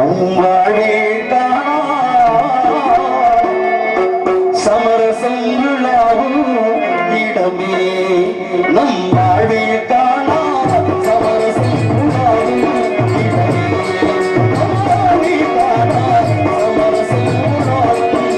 நம் வாழே சமரசம் விழாவும் இடமே நம் வாழே காணா சமரசம் விழாவும் இடமே நம் வாழே காணா சமரசம் விழாவும்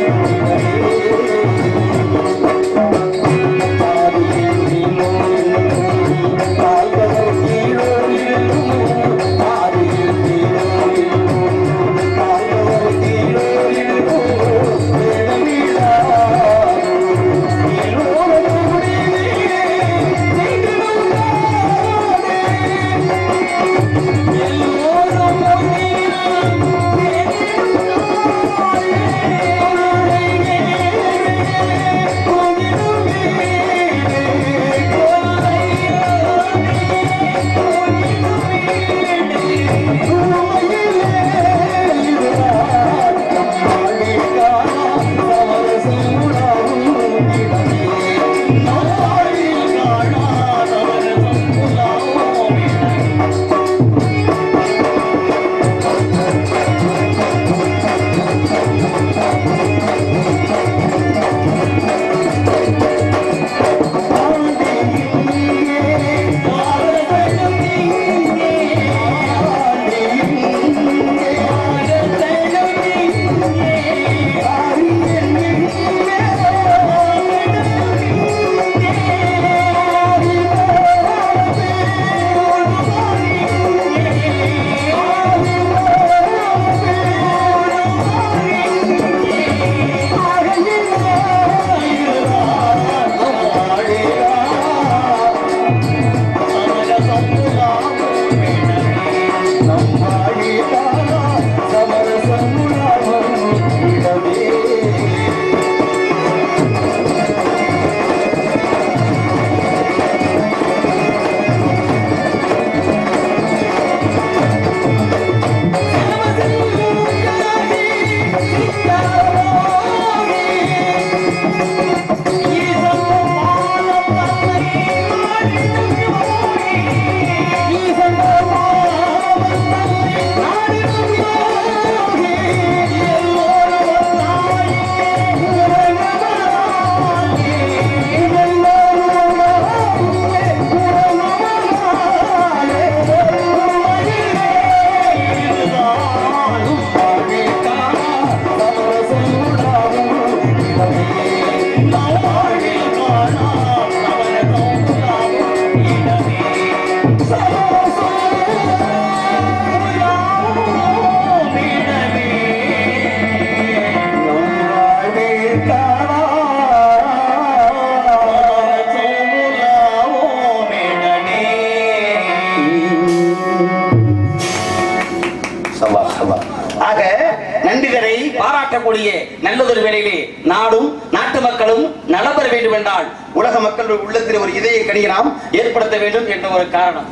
சபா சபா ஆக நன்றிதரை பாராட்டக்கூடிய நல்லதொரு வேளையிலே நாடும் நாட்டு மக்களும் நலம் பெற வேண்டும் என்றால் உலக மக்கள் உள்ளத்தில் ஒரு இதய கணியை நாம் ஏற்படுத்த வேண்டும் என்ற ஒரு காரணம்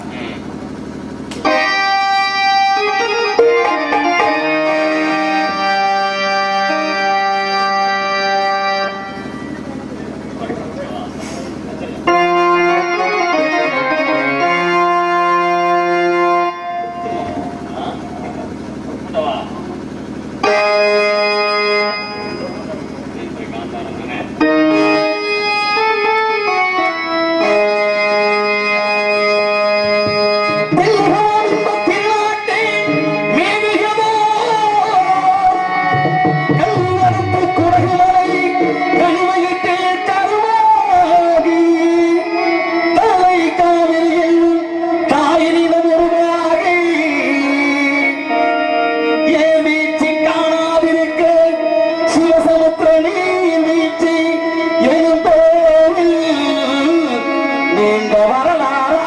நீண்ட வரலாறாய்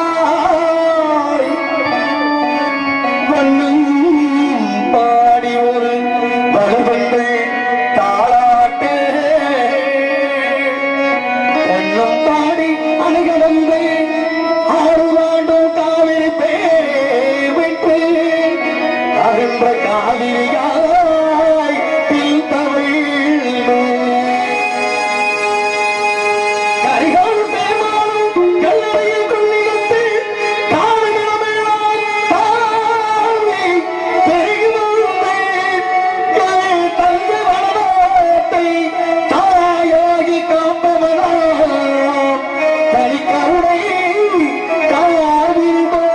மண்ணும் பாடி ஒரு வலுவென்று தாளாட்டு கண்ணும் பாடி அணுகடந்து ஆறுவாண்டும் காவிரி பேவிட்டு அகன்ற காவிரியாய் பின் தவிழ்ந்து கரிகால் பெருமாளும் கல்லறை கனிக்கருணை காவிந்தோ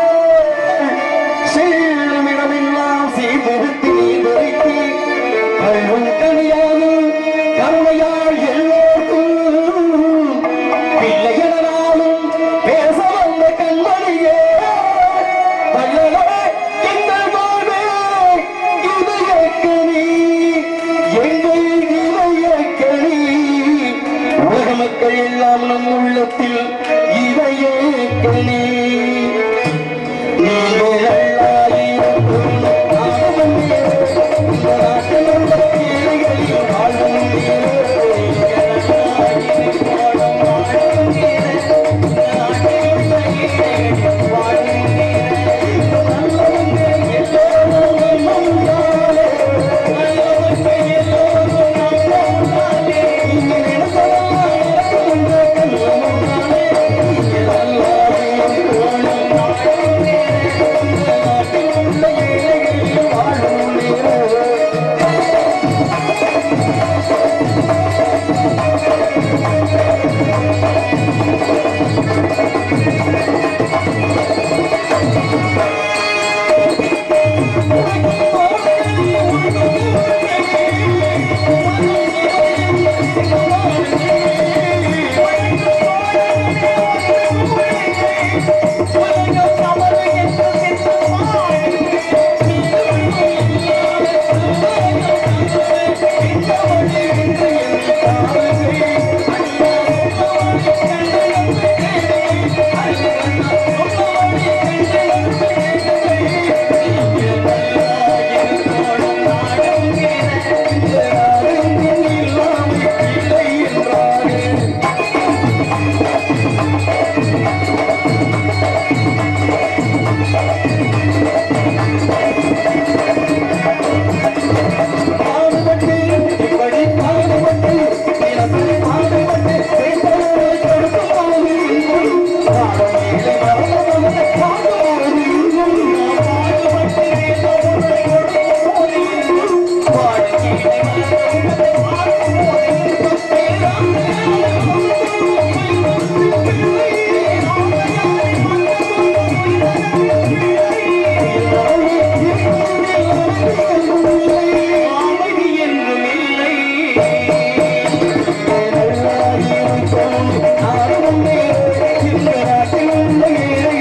செல்லுமிடமெல்லாம் சீர்திருத்தி நீர்வரைத்து கல்லும் கனியாகும் கருணையால் எல்லோருக்கும் பிள்ளைகளாலும் பேச வந்த கண்மணியே வள்ளலே எங்கள் வாழ்வே இதயக்கனி எங்கள் இதயக்கனி உலக மக்கள் எல்லாம் நம் உள்ளத்தில் இதயக்கனி நீங்கள் அல்லாயிருக்கும் நானும் இந்த நாட்டில் உள்ள ஏழைகளின் வாழும் பாடுபட்டு இப்படி பாடுபட்டு தினசரி பாடுபட்டு பேசுவதை கொடுக்கும்போது இன்னும் பாடமேலே மரணமல்ல பாடுவது இன்னும் பாடுபட்டு பேசுவதை கொடுக்கும்போது இன்னும் பாடமேலே மரணமல்ல பாடுவது அமைதி என்றும் இல்லை இந்த நாட்டில் உள்ள ஏழை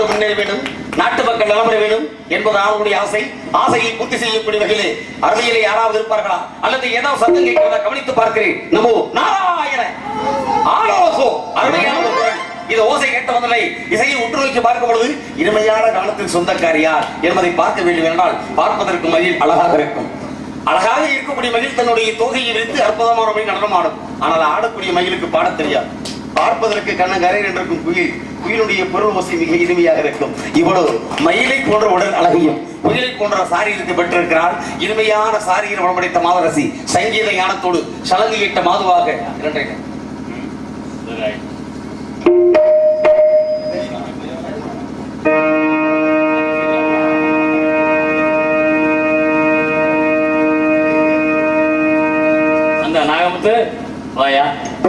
முன்னேற வேண்டும் நாட்டு மக்கள் நலம்பெற வேண்டும் என்பது அவர்களுடைய ஆசை ஆசையை பூர்த்தி செய்யக்கூடிய வகையிலே அருமையிலே யாராவது இருப்பார்களா அல்லது ஏதாவது சத்தம் கேட்கிறதா கவனித்து பார்க்கிறேன் நமோ நாராயண ஆலோசோ அருமையான ஒரு குரல். இது ஓசை கேட்ட வந்தலை இசையை உற்று நோக்கி பார்க்கும் பொழுது இனிமையான காலத்தில் சொந்தக்காரியார் என்பதை பார்க்க வேண்டும் என்றால் பார்ப்பதற்கு மயில் அழகாக இருக்கும் அழகாக இருக்கக்கூடிய மயில் தன்னுடைய தொகையை வைத்து அற்புதமான முறையில் நடனமாடும் ஆனால் ஆடக்கூடிய மயிலுக்கு பாடத் தெரியாது பார்ப்பதற்கு கண்ணங்கரை என்றிருக்கும் குயில் குயிலுடைய பொருள் ஓசை மிக இனிமையாக இருக்கும் இவ்வளவு மயிலை போன்ற உடல் அழகையும் குயிலை போன்ற சாரீரத்தை பெற்றிருக்கிறார் இனிமையான சாரீர உடம்படைத்த மாதரசி சங்கீத ஞானத்தோடு சலங்கையிட்ட மாதுவாக இரண்டை அந்த நாகமுத்து வாயா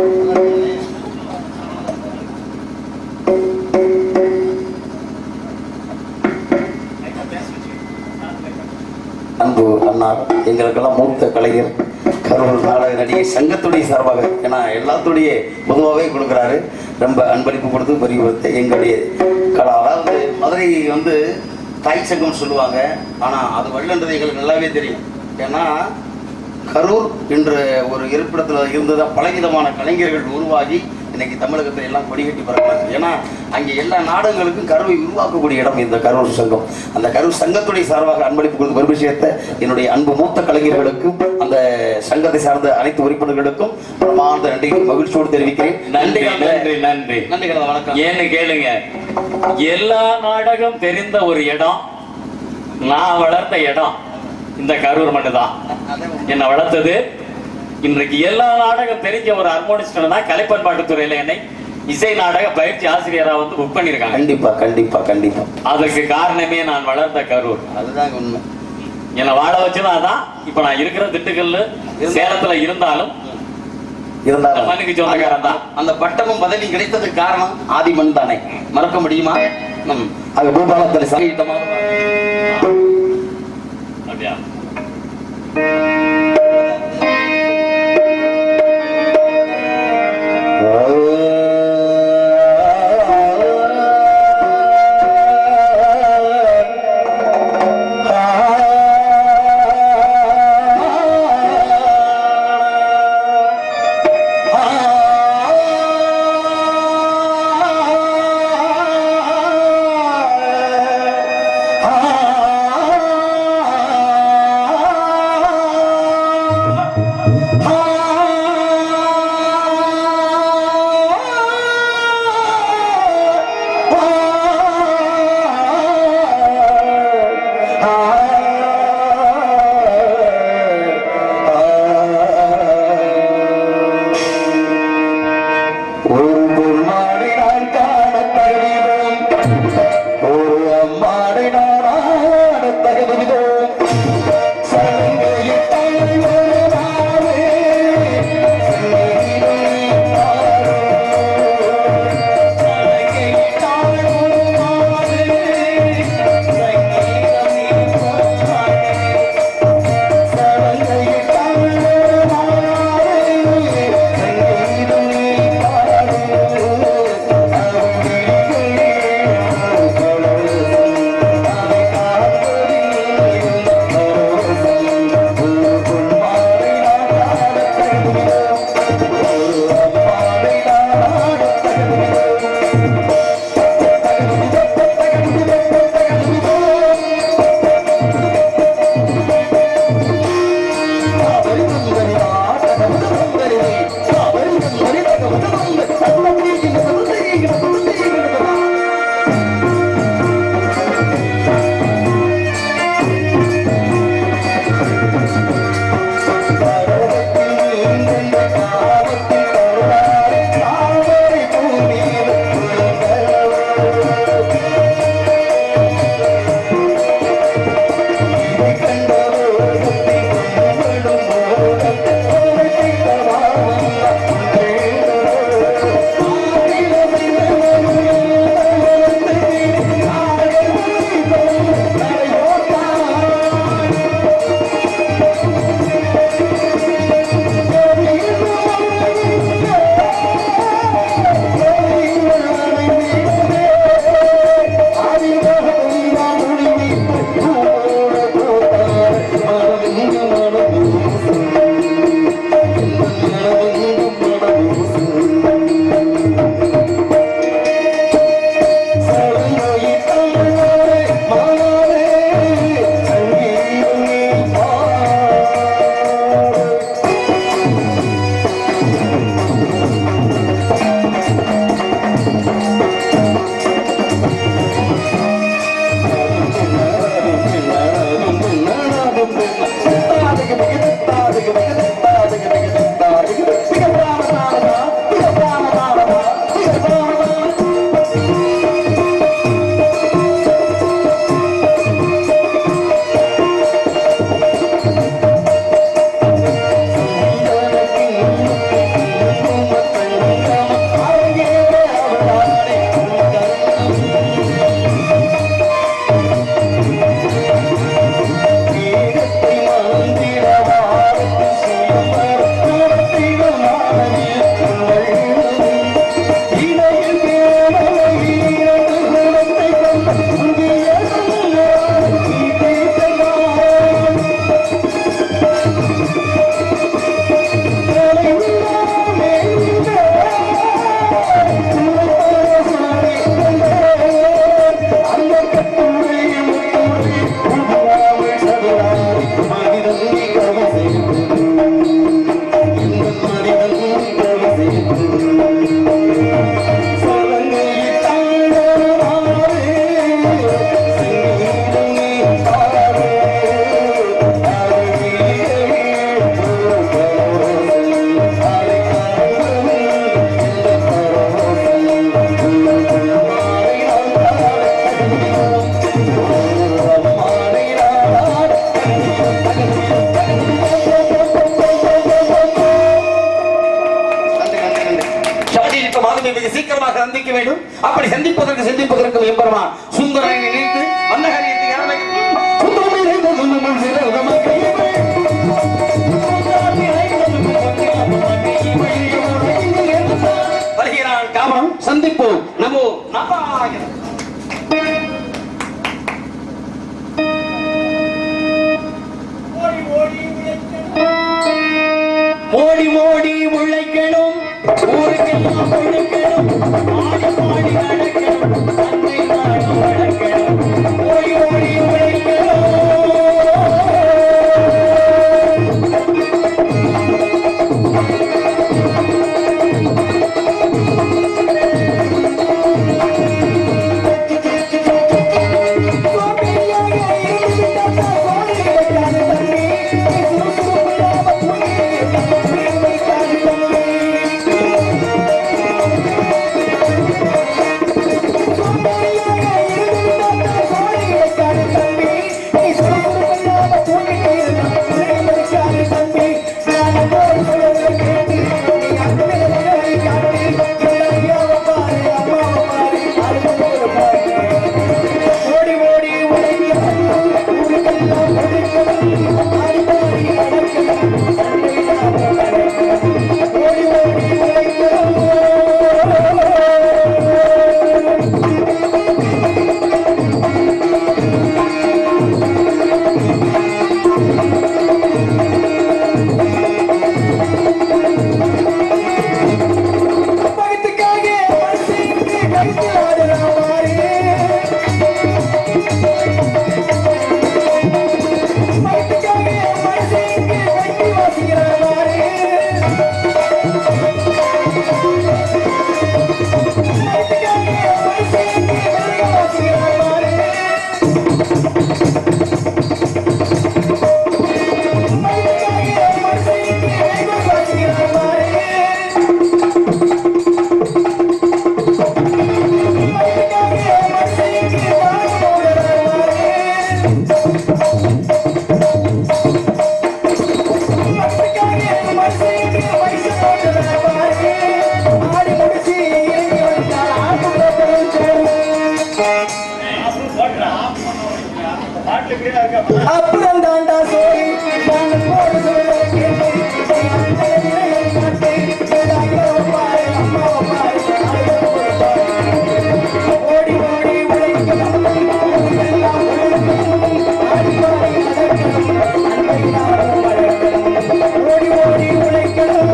அன்பு அன்னார் எங்களுக்கெல்லாம் மூத்த கலைஞர் கரூர் நாடக நடிகை சங்கத்துடைய சார்பாக ஏன்னா எல்லாத்துடைய பொதுவாகவே கொடுக்குறாரு ரொம்ப அன்பளிப்பு கொடுத்து பெரிய கொடுத்து எங்களுடைய கலா அதாவது மதுரை வந்து தாய் சங்கம்னு சொல்லுவாங்க ஆனால் அது வள்ளன்றது எங்களுக்கு நல்லாவே தெரியும் ஏன்னா கரூர் என்ற ஒரு இருப்பிடத்தில் இருந்துதான் பலவிதமான கலைஞர்கள் உருவாகி இன்னைக்கு தமிழகத்தில் எல்லாம் கொடிகட்டி பறக்கிறாங்க ஏன்னா அங்கே எல்லா நாடுகளுக்கும் கருவை உருவாக்கக்கூடிய இடம் இந்த கரூர் சங்கம் அந்த கரூர் சங்கத்துடைய சார்பாக அன்பளிப்பு கொடுத்த ஒரு விஷயத்தை என்னுடைய அன்பு மூத்த கலைஞர்களுக்கும் அந்த சங்கத்தை சார்ந்த அனைத்து உறுப்பினர்களுக்கும் பிரமாண்ட நன்றி மகிழ்ச்சியோடு தெரிவிக்கிறேன் நன்றி கலந்த- நன்றி நன்றி நன்றி கலந்த வணக்கம் ஏன்னு கேளுங்க எல்லா நாடகம் தெரிந்த ஒரு இடம் நான் வளர்த்த இடம் இந்த கரூர் மட்டும்தான் என்னை வளர்த்தது இன்றைக்கு எல்லா நாடகம் தெரிஞ்ச ஒரு ஹார்மோனிஸ்ட் தான் கலைப்பண்பாட்டு துறையில என்னை இசை நாடக பயிற்சி ஆசிரியரா வந்து புக் பண்ணிருக்காங்க கண்டிப்பா கண்டிப்பா கண்டிப்பா அதற்கு காரணமே நான் வளர்த்த கரூர் அதுதான் உண்மை என்னை வாழ வச்சதாதான் இப்ப நான் இருக்கிற திட்டுக்கல்ல சேலத்துல இருந்தாலும் இருந்தாலும் மண்ணுக்கு சொந்தக்காரன் தான். அந்த பட்டமும் பதவி கிடைத்ததுக்கு காரணம் ஆதிமன் தானே மறக்க முடியுமா ம். ஆக பூபாலத்தில் சங்கீதமாக அப்படியா ஆ சிந்திப்பதற்கு சிந்திப்பதற்கும் எம்பெருமான் சுந்தரனை நினைத்து அந்த காரியத்தை யாரை சுந்தரம் நிறைந்த சுந்தரம் சிறந்த கையை வருகிறான் காமம் சந்திப்போம் நமோ நாராயண ஓடி ஓடி உழைக்கணும் ஊருக்கெல்லாம் உழைக்கணும் ஆடி பாடி நடக்கணும் தன்னை நாடு வளர்க்கணும் ஓடி ஓடி உழைக்கணும் ஓடி ஓடி அப்புறம் தாண்டா சோழி நான் போடு சொல்ல கேட்டு ஓடி ஓடி உழைக்கணும் எல்லாம் ஓடி ஓடி உழைக்கணும்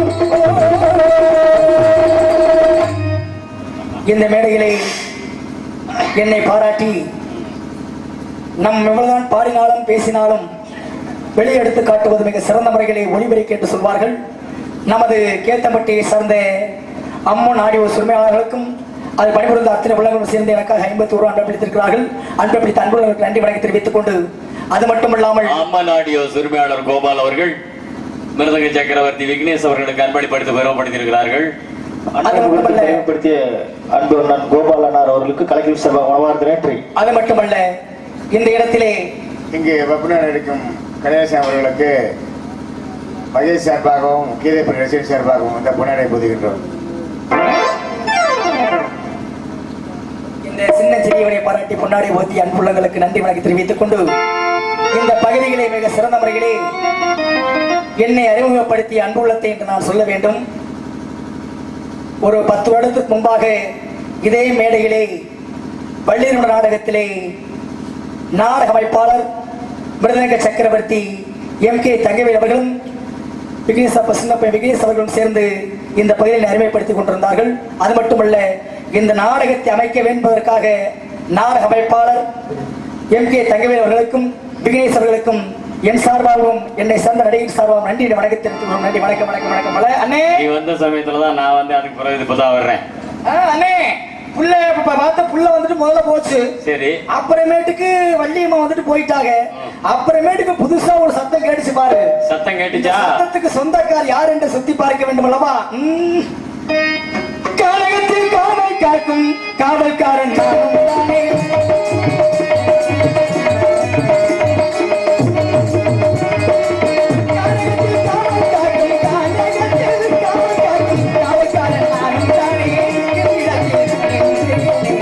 இந்த மேடையிலே என்னை பாராட்டி நம் எவ்வளவுதான் பாடினாலும் பேசினாலும் வெளியெடுத்து காட்டுவது மிக சிறந்த முறைகளை ஒளிபெருக்கி என்று சொல்வார்கள் நமது கேத்தம்பட்டியை சார்ந்த அம்மன் ஆடியோ உரிமையாளர்களுக்கும் அது பணிபுரிந்த அத்தனை உள்ளங்களும் சேர்ந்து எனக்காக ஐம்பத்தி ஒரு அன்பு அளித்திருக்கிறார்கள் அன்பு அளித்த அன்புள்ளவர்களுக்கு நன்றி வணக்கம் தெரிவித்துக் கொண்டு அது மட்டுமல்லாமல் அம்மன் ஆடியோ உரிமையாளர் கோபால் அவர்கள் மிருதங்க சக்கரவர்த்தி விக்னேஷ் அவர்களுக்கு அன்பளிப்படுத்தி பெறப்படுத்தியிருக்கிறார்கள் அது மட்டுமல்ல அறிமுகப்படுத்திய அன்பு அண்ணன் கோபாலனார் அவர்களுக்கு கலைஞர் சபா உணவார்ந்த நன்றி அது மட்டுமல்ல இந்த இடத்திலே இங்கு வெப்பனர் எடுக்கும் கணேசன் அவர்களுக்கு மகேஷ் சார்பாகவும் கீதைப்பன் ரசிகர் சார்பாகவும் இந்த புனரை புதுகின்றோம் இந்த சின்ன சிறியவனை பாராட்டி பொன்னாடி ஓத்தி அன்புள்ளங்களுக்கு நன்றி வணக்கம் தெரிவித்துக் கொண்டு இந்த பகுதிகளை மிக சிறந்த முறையிலே என்னை அறிமுகப்படுத்திய அன்புள்ளத்தை என்று நான் சொல்ல வேண்டும் ஒரு பத்து வருடத்துக்கு முன்பாக இதே மேடையிலே பள்ளிரும நாடகத்திலே நாடக அமைப்பாளர் மிருதங்க சக்கரவர்த்தி எம் கே தங்கவேல் அவர்களும் விக்னேஷ் அப்ப சின்னப்ப விக்னேஷ் அவர்களும் சேர்ந்து இந்த பகுதியை அறிமுகப்படுத்திக் கொண்டிருந்தார்கள் அது மட்டுமல்ல இந்த நாடகத்தை அமைக்க வேண்டுவதற்காக நாடக அமைப்பாளர் எம் கே தங்கவேல் அவர்களுக்கும் விக்னேஷ் அவர்களுக்கும் என் சார்பாகவும் என்னை சார்ந்த நடிகர் சார்பாகவும் நன்றி வணக்கத்தை தெரிவித்துக் கொள்கிறோம். நன்றி வணக்கம் வணக்கம் வணக்கம் வண- அண்ணே நீ வந்த சமயத்துல தான் நான் வந்து அதுக்கு பிறகு இப்பதான் வர்றேன் ஆ, அண்ணே புள்ள இப்ப பார்த்த புள்ள வந்துட்டு முதல்ல போச்சு சரி அப்புறமேட்டுக்கு வள்ளியம்மா வந்துட்டு போயிட்டாங்க அப்புறமேட்டுக்கு புதுசா ஒரு சத்தம் கேட்டுச்சு பாரு சத்தம் கேட்டுச்சா சத்தத்துக்கு சொந்தக்கார் யார் என்று சுத்தி பார்க்க வேண்டும் அல்லவா ம். கழகத்தில் காவல் காக்கும் காவல்காரன் நானும் தானே. கழகத்தில் காவல் காக்கும், கழகத்தில் காவல் காக்கும் காவல்காரன் நானும் தானே. என்னிடத்தில்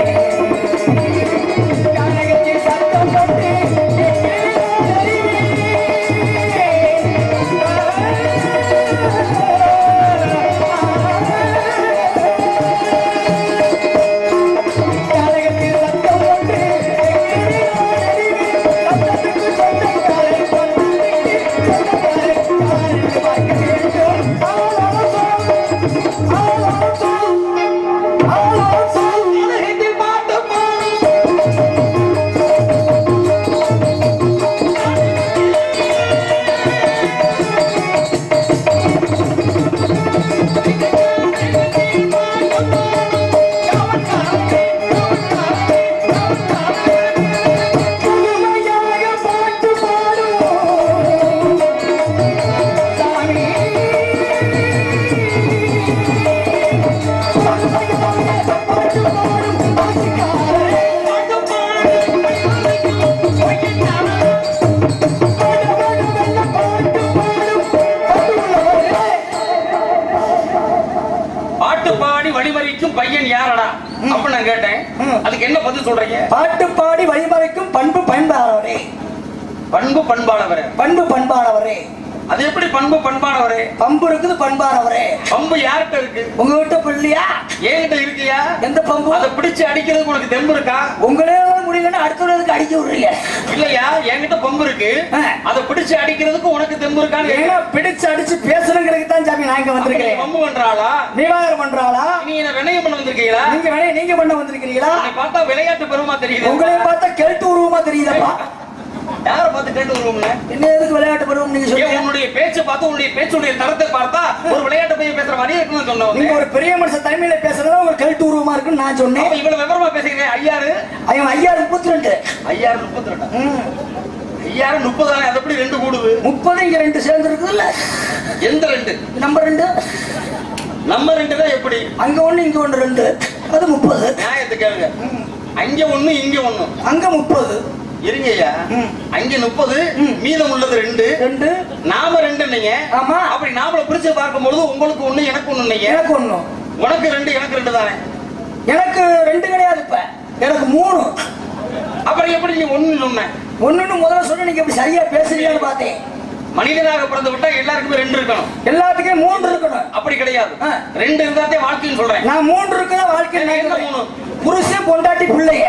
பையன் யாரடா அப்ப நான் கேட்டேன் ம். அதுக்கு என்ன பதில் சொல்றீங்க பாட்டு பாடி வழிமறைக்கும் பண்பு பண்பாளவரே பண்பு பண்பானவர் பண்பு பண்பாளவரே அது எப்படி பண்பு பண்பானவரே பம்பு இருக்குது பண்பானவரே பம்பு யார்கிட்ட இருக்கு உங்க கிட்ட பிள்ளையா என்கிட்ட இருக்கியா எந்த பம்பு அதை பிடிச்சு அடிக்கிறதுக்கு உனக்கு தெம்பு இருக்கா உங்களே முடியலன்னு அடுத்தவங்களுக்கு அடிக்க விடுறீங்க இல்லையா என்கிட்ட பம்பு இருக்கு ஆ. அதை பிடிச்சு அடிக்கிறதுக்கு உனக்கு தெம்பு இருக்கான்னு ஏன்னா கேட்கிறேன். பிடிச்சு அடிச்சு பேசுறவங்களுக்கு தான் சாமி நான் இங்க அப்ப நீ வந்திருக்கிறேன் பம்பு பண்றாளா நிவாரணம் பண்றாளா நீ என்ன வினயம் பண்ண வந்திருக்கீங்களா நீங்க வேணா நீங்க பண்ண வந்திருக்கிறீங்களா உன்னை பார்த்தா விளையாட்டு பெருமா தெரியுது உங்களே பார்த்தா கெழுத்து உருவமா தெரியுதப்பா யார பார்த்து கேட்டு வருவோம்ல என்ன எதுக்கு விளையாட்டு பருவம் நீங்க ஏன் சொல்லுங்க உன்னுடைய பேச்சு பார்த்து உன்னுடைய பேச்சுடைய தரத்தை பார்த்தா ஒரு விளையாட்டு பையன் பேசுற மாதிரியே இருக்குன்னு சொன்னோம் நீங்க ஒரு பெரிய மனுஷன் தலைமையில பேசுறதா ஒரு கெழுத்து உருவமா இருக்குன்னு நான் சொன்னேன் அப்ப இவ்வளவு விவரமா பேசுகிறேன் ஐயாரு அவன் ஐயா முப்பத்தி ரெண்டு ஐயாயிரம் முப்பத்தி ரெண்டா ஐயாயிரம் முப்பது தானே அது எப்படி ரெண்டு கூடுது முப்பது இங்க ரெண்டு சேர்ந்து இருக்குதுல்ல எந்த ரெண்டு நம்பர் ரெண்டு நம்ம ரெண்டு தான் எப்படி அங்க ஒண்ணு இங்க ஒண்ணு ரெண்டு அது முப்பது நியாயத்தை கேளுங்க அங்க ஒண்ணு இங்க ஒண்ணு அங்க முப்பது இருங்க ஐயா ம். அங்க முப்பது ம். மீதம் உள்ளது ரெண்டு ரெண்டு நாம ரெண்டு நீங்க ஆமா. அப்படி நாமள பிரிச்சு பார்க்கும்போது உங்களுக்கு ஒண்ணு எனக்கு ஒண்ணு நீங்க எனக்கு ஒண்ணு உனக்கு ரெண்டு எனக்கு ரெண்டு தானே எனக்கு ரெண்டு கிடையாது இப்ப எனக்கு மூணு அப்புறம் எப்படி நீ ஒண்ணு சொன்ன ஒண்ணுன்னு முதல்ல சொன்ன நீங்க இப்படி சரியா பேசுறீங்கன்னு பார்த்தேன் மனிதனாக பிறந்து விட்டா எல்லாருக்குமே ரெண்டு இருக்கணும் எல்லாத்துக்கும் மூன்று இருக்கணும் அப்படி கிடையாது ஆ. ரெண்டு இருந்தாத்தே வாழ்க்கைன்னு சொல்றேன் நான் மூன்று இருக்குதா வாழ்க்கை என்ன நான் மூணு? புருஷன் பொண்டாட்டி பிள்ளைய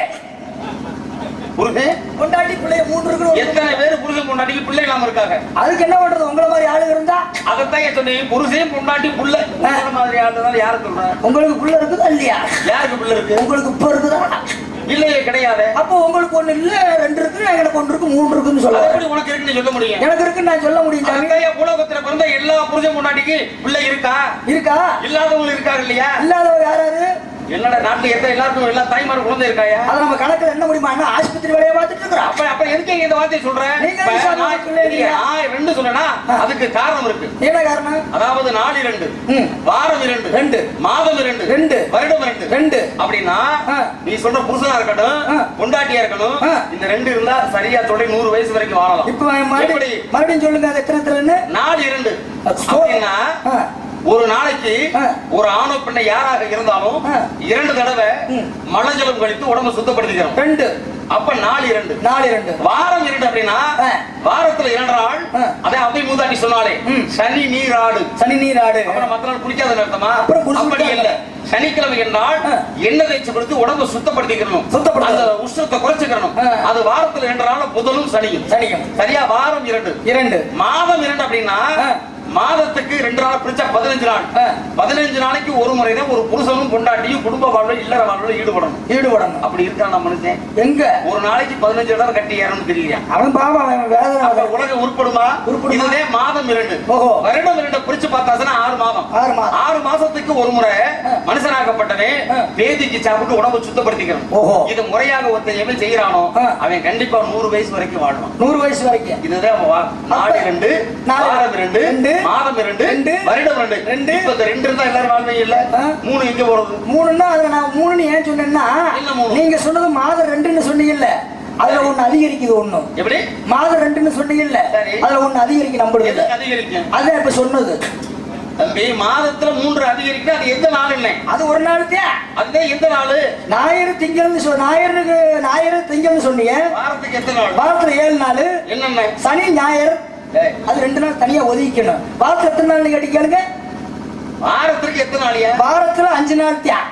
புருஷன் பொண்டாட்டி பிள்ளைய மூன்று இருக்கணும் எத்தனை பேர் புருஷன் பொண்டாட்டிக்கு பிள்ளை இல்லாம இருக்காங்க அதுக்கு என்ன பண்றது உங்கள மாதிரி ஆளு இருந்தா அதைத்தான் ஏன் சொன்னீங்க புருஷன் பொண்டாட்டி புள்ள உங்கள மாதிரி ஆளுதான் யார சொல்றேன் உங்களுக்கு புள்ள இருக்குதா இல்லையா யாருக்கு பிள்ளை இருக்கு உங்களுக்கு இப்ப இருக்குதா இல்லையே கிடையாது அப்போ உங்களுக்கு ஒண்ணு இல்ல ரெண்டு இருக்கு எனக்கு ஒன்று இருக்கு மூன்று இருக்குன்னு அது சொல்ல எப்படி உனக்கு இருக்குன்னு சொல்ல முடியும் எனக்கு இருக்குன்னு நான் சொல்ல முடியும் சாமி அதைத்தான் ஏன் உலகத்துல பிறந்த எல்லா புருஷன் பொண்டாட்டிக்கு பிள்ளை இருக்கா இருக்கா இல்லாதவங்க இருக்காங்க இல்லையா இல்லாதவர் யாராரு என்னடா நாட்டுல எத்தனை எல்லாருக்கும் எல்லா தாய்மாரும் குழந்தை இருக்காயா அதை நம்ம கணக்குல என்ன முடியுமா அண்ணா, ஆஸ்பத்திரி வேலையை பார்த்துட்டு இருக்கிறோம் அப்ப அப்ப எதுக்கு இந்த வார்த்தையை சொல்றேன் நீங்க இப்ப ஏன் சாமி நான் பிள்ளை இல்லையா? நான் ரெண்டு சொன்னேன்னா அதுக்கு காரணம் இருக்கு என்ன காரணம் அதாவது நாள் இரண்டு ம். வாரம் இரண்டு ரெண்டு. மாதம் இரண்டு ரெண்டு. வருடம் இரண்டு ரெண்டு. அப்படின்னா ஆ. நீ சொல்ற புருஷனா இருக்கட்டும் ஆ. பொண்டாட்டியா இருக்கணும் ஆ. இந்த ரெண்டு இருந்தா சரியா தொடை நூறு வயசு வரைக்கும் வாழலாம் இப்ப எப்படி மறுபடியும் மறுபடியும் சொல்லுங்க அது எத்தனை எத்தனைன்னு நாள் இரண்டு அது அப்படின்னா ஆ. ஒரு நாளைக்கு ஆ. ஒரு ஆணோ பெண்ணை யாராக இருந்தாலும் ஆ. இரண்டு தடவை ம். மலஜலம் கழித்து உடம்பு சுத்தப்படுத்திக்கிறோம் ரெண்டு அப்ப நாள் இரண்டு நாலு ரெண்டு வாரம் இரண்டு அப்படின்னா ஆ. வாரத்துல இரண்டு நாள் ஆ. அதே அவை மூதாட்டி சொன்னாலே ம். சனி நீராடு சனி நீராடு அப்புறம் மத்த நாள் குடிக்காத அர்த்தமா அப்புறம் குடிச்சு அப்படி விட்டா இல்ல சனிக்கிழமை என்றால் ஆ. எண்ணெய் தேய்ச்சி கொடுத்து உடம்பு சுத்தப்படுத்திக்கணும் சுத்தப்படுத்தணும். அந்த உஷ்ணத்தை குறைச்சுக்கணும் ஆ. அது வாரத்துல இரண்டு நாள் புதனும் சனியும் சனியும் சரியா வாரம் இரண்டு இரண்டு மாதம் இரண்டு அப்படின்னா ஆ. மாதத்துக்கு ரெண்டு நாள் பிரிச்சா பதினஞ்சு நாள் ஆ. பதினஞ்சு நாளைக்கு ஒரு முறை தான் ஒரு புருஷனும் பொண்டாட்டியும் குடும்ப வாழ்வில் இல்லற வாழ்வில் ஈடுபடணும் ஈடுபடணும் அப்படி இருக்கான் நம்ம மனுஷன் எங்க ஒரு நாளைக்கு பதினஞ்சு இடம் கட்டி ஏறணும் தெரியலையா அவன் பாவம் அவன் வேதனை அப்ப அவன். உலகம் உருப்படுமா உருப்படுமா? இதுவே மாதம் இரண்டு ஓஹோ. வருடம் இரண்டு பிரிச்சு பார்த்தாச்சுன்னா ஆறு மாதம் ஆறு மாதம். ஆறு மாசத்துக்கு ஒரு முறை மனுஷனாகப்பட்டவன் ஆ. வேதிக்கு சாப்பிட்டு உடம்பு சுத்தப்படுத்திக்கணும் ஓஹோ. இது முறையாக ஒருத்தன் எவன் செய்யறானோ ஆ. அவன் கண்டிப்பா நூறு வயசு வரைக்கும் வாழ்வான் நூறு வயசு வரைக்கும் இதுதான் வா- நாடு இரண்டு நாடு வாரம் இரண்டு ரெண்டு, மாதம் இரண்டு ரெண்டு, வருடம் இரண்டு ரெண்டு. இப்ப இந்த ரெண்டு இருந்தா எல்லாரும் வாழ்வீங்க இல்ல ஆ. மூணு எங்க போறது மூணுன்னா அதுல நான் மூணுன்னு ஏன் சொன்னேன்னா என்ன மூணு? நீங்க சொன்னது மாதம் ரெண்டுன்னு சொன்னீங்கல்ல அதுல ஒண்ணு அதிகரிக்குது ஒண்ணு எப்படி மாதம் ரெண்டுன்னு சொன்னீங்கல்ல சரி. அதுல ஒண்ணு அதிகரிக்க நம்புறது எதுக்கு அதிகரிக்கும் அதான் இப்ப சொன்னது தம்பி மாதத்துல மூன்று அதிகரிக்கும் அது எந்த நாள் என்ன அது ஒரு நாளுக்கே அதுதான் எந்த நாள் ஞாயிறு திங்கள்னு சொ ஞாயிறுக்கு ஞாயிறு திங்கள்னு சொன்னீங்க வாரத்துக்கு எத்தனை நாள் வாரத்துல ஏழு நாள் என்னென்ன சனி ஞாயிறு ஏய், அது ரெண்டு நாள் தனியா ஒதுக்கிக்கணும் வாரத்துல எத்தனை நாள் கேட்டு கேளுங்க வாரத்துக்கு எத்தனை நாளியா வாரத்துல அஞ்சு நாள் தியா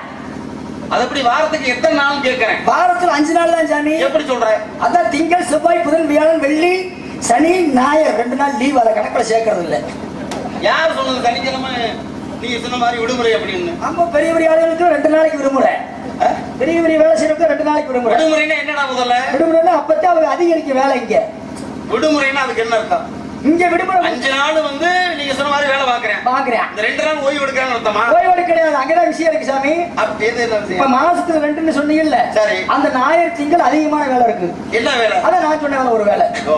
அது எப்படி வாரத்துக்கு எத்தனை நாள் கேட்கிறேன் வாரத்துல அஞ்சு நாள் தான் சாமி எப்படி சொல்ற அதான் திங்கள் செவ்வாய் புதன் வியாழன் வெள்ளி சனி ஞாயிறு ரெண்டு நாள் லீவ் அதை கணக்குல சேர்க்கறது இல்ல யார் சொன்னது சனிக்கிழமை நீங்க சொன்ன மாதிரி விடுமுறை அப்படின்னு ஆமா பெரிய பெரிய ஆளுகளுக்கு ரெண்டு நாளைக்கு விடுமுறை ஆ? பெரிய பெரிய வேலை செய்யறதுக்கு ரெண்டு நாளைக்கு விடுமுறை விடுமுறைன்னா என்னடா முதல்ல விடுமுறைன்னா அப்பதான் அவங்க அதிகரிக்க வேலை இங்க விடுமுறைன்னா அதுக்கு என்ன அர்த்தம் இங்க விடுமுறை அஞ்சு நாள் வந்து நீங்க சொன்ன மாதிரி வேலை பாக்குறேன் பாக்குறேன் இந்த ரெண்டு நாள் ஓய்வு எடுக்கிறான்னு அர்த்தமா ஓய்வு கிடையாது அங்கதான் விஷயம் இருக்கு சாமி அப்ப எது என்ன இப்ப விஷயம்? மாசத்துல ரெண்டுன்னு சொன்னீங்கல்ல சரி. அந்த ஞாயிறு திங்கள் அதிகமான வேலை இருக்கு என்ன வேலை அதான் நான் சொன்ன ஒரு வேலை ஓ.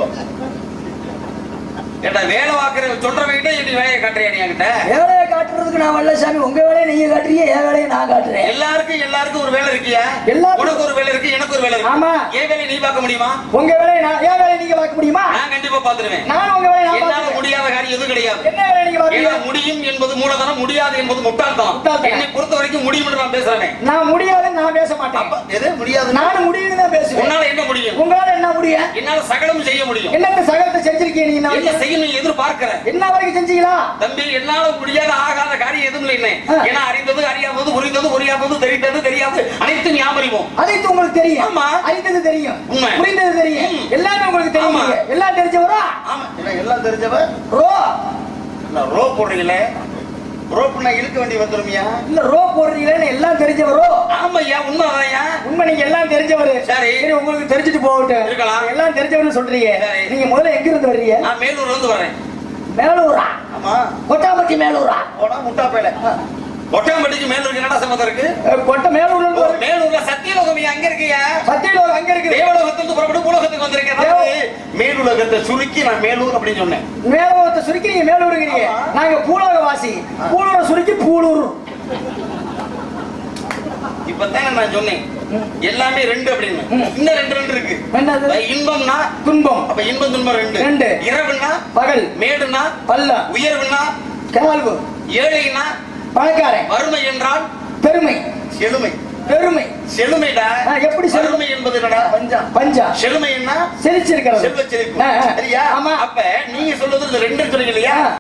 ஏண்டா வேலை பாக்குற சொல்றவங்கிட்ட எப்படி வேலையை காட்டுறியா நீ என்கிட்ட வேலையை காட்டுறதுக்கு நான் வரல சாமி உங்க வேலையை நீங்க காட்டுறீங்க என் வேலையை நான் காட்டுறேன் எல்லாருக்கும் எல்லாருக்கும் ஒரு வேலை இருக்கியா எல்லாருக்கும். உனக்கு ஒரு வேலை இருக்கு எனக்கு ஒரு வேலை இருக்கு. ஆமா. என் வேலையை நீ பார்க்க முடியுமா உங்க வேலையை நான் என் வேலையை நீங்க பார்க்க முடியுமா நான் கண்டிப்பா பாத்துருவேன் நான் உங்க வேலையை நான் என்னால பார்த்துக்கிறேன். முடியாத காரியம் எதுவும் கிடையாது என்ன வேலையை நீங்க ஏன்னா பார்ப்பீங்க முடியும் என்பது மூலதனம் முடியாது என்பது முட்டாள்தனம் முட்டாள்தனம். என்னை பொறுத்த வரைக்கும் முடியும் என்று நான் பேசுறேன் நான் முடியாதுன்னு நான் பேச மாட்டேன் அப்ப எது முடியாது நான் முடியும்னு தான் பேசுவேன் உன்னால என்ன முடியும் உங்களால என்ன முடியும் என்னால சகலம் செய்ய முடியும் என்னத்த சகலத்தை செஞ்சிருக்கீங்க நீங்க இன்ன என்ன வரைக்கும்? செய்யணும் நீ எதிர்பார்க்கிற என்ன வரைக்கும் செஞ்சீங்களா தம்பி என்னால முடியாத ஆகாத காரியம் எதுவும் இல்லை என்ன ஆ. ஏன்னா அறிந்தது அறியாதது புரிந்தது புரியாதது தெரிந்தது தெரியாது அனைத்தும் ஞாபகம் அனைத்து உங்களுக்கு தெரியும் ஆமா. அறிந்தது தெரியும் உண்மை. புரிந்தது தெரியும் ம். எல்லாமே உங்களுக்கு தெரியும் ஆமா. எல்லாம் தெரிஞ்சவரா ஆமா என்ன எல்லாம் தெரிஞ்சவ ரோ இல்ல ரோ போடுறீங்களே ரோப்புனா இழுக்க வேண்டி வந்துருமியா இல்ல ரோ போடுறீங்களேன்னு எல்லாம் தெரிஞ்சவரோ ஆமாய்யா உண்மைதான்யா உண்மை நீங்க எல்லாம் தெரிஞ்சவரு சரி. உங்களுக்கு தெரிஞ்சுட்டு போகட்டும் இருக்கலாம். எல்லாம் தெரிஞ்சவரு சொல்றீங்க சரி. நீங்க முதல்ல எங்க இருந்து வர்றீங்க நான் மேலூர்ல இருந்து வரேன் மேலூரா ஆமா கொட்டாம்பட்டி மேலூரா போடா முட்டா பேல ஒட்டாம்பட்டிக்கு மேலூருக்கு என்னடா சம்மந்தம் இருக்கு அஹ், கொட்ட மேலூர்ல இருந்து ஓ, வர்றீங்க. மேலூர்ல சத்தியலோகமியா அங்க இருக்கியா சத்தியில அங்க இருக்குது தேவலோகத்திலிருந்து புறப்பட்டு பூலோகத்துக்கு வந்திருக்கேன் அதாவது மேலுலகத்தை சுருக்கி நான் மேலூர் அப்படின்னு சொன்னேன் மேலூரத்தை சுருக்கி நீங்க மேலூருங்கிறீங்க ஆமா. நாங்க பூலோக வாசி பூலூரை சுருக்கி பூலூர் இப்பதான் நான் சொன்னேன் எல்லாமே ரெண்டு அப்படின்னு ம். இன்னும் ரெண்டு ரெண்டு இருக்கு என்னது இப்ப இன்பம்னா துன்பம் அப்ப இன்பம் துன்பம் ரெண்டு ரெண்டு. இரவுன்னா பகல் மேடுனா பள்ளம் உயர்வுனா கால்வு ஏழைனா பணக்காரன் வறுமை என்றால் பெருமை செழுமை பெருமை செழுமைடா ஆ, எப்படி செழுமை? வறுமை என்பது என்னடா பஞ்சம் பஞ்சா செழுமைன்னா செழிச்சிருக்கிறது செல்வ செழிப்பு ஆ, ஆ. சரியா ஆமா அப்ப நீங்க சொல்றது இந்த ரெண்டு சொன்னீங்க இல்லையா ஆ.